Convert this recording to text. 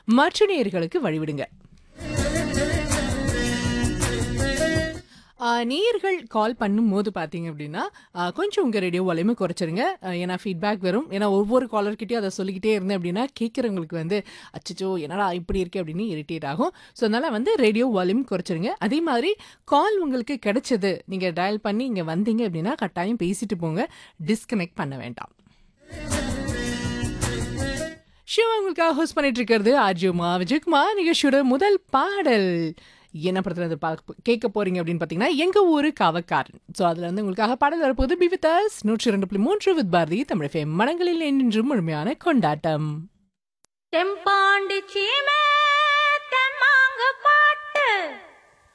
மற்ற நேயர்களுக்கு வழிவிடுங்க ஆ, நேயர்கள் கால் பண்ணும்போது பார்த்தீங்க அப்படின்னா ஆ, கொஞ்சம் உங்கள் ரேடியோ வால்யூமை குறைச்சிருங்க ஆ, ஏன்னா ஃபீட்பேக் வரும் ஏன்னா ஒவ்வொரு காலர்கிட்டயும் அதை சொல்லிக்கிட்டே இருந்தேன் அப்படின்னா கேட்குறவங்களுக்கு வந்து அச்சச்சோ என்னடா இப்படி இருக்கு அப்படின்னு இரிட்டேட் ஆகும் ஸோ அதனால் வந்து ரேடியோ வால்யூம் குறைச்சிருங்க அதே மாதிரி கால் உங்களுக்கு கிடைச்சது நீங்கள் டயல் பண்ணி இங்கே வந்தீங்க அப்படின்னா கட்டாயம் பேசிட்டு போங்க டிஸ்கனெக்ட் பண்ண வேண்டாம் ஷிவா உங்களுக்காக ஹோஸ்ட் பண்ணிட்டு இருக்கிறது அர்ஜுமா விஜயகுமார் நிகழ்ச்சியோட முதல் பாடல் என்ன படத்துல இருந்து பா- கேட்க போறீங்க அப்படின்னு பார்த்தீங்கன்னா எங்க ஊரு காவக்காரன் ஸோ அதுல வந்து உங்களுக்காக பாடல் வரப்போகுது பி வித் அஸ் நூற்றி ரெண்டு புள்ளி மூன்று வித் பாரதி தமிழ் ஃபேம் மனங்களில் என்றும் முழுமையான கொண்டாட்டம் தெம்பாண்டி சீமை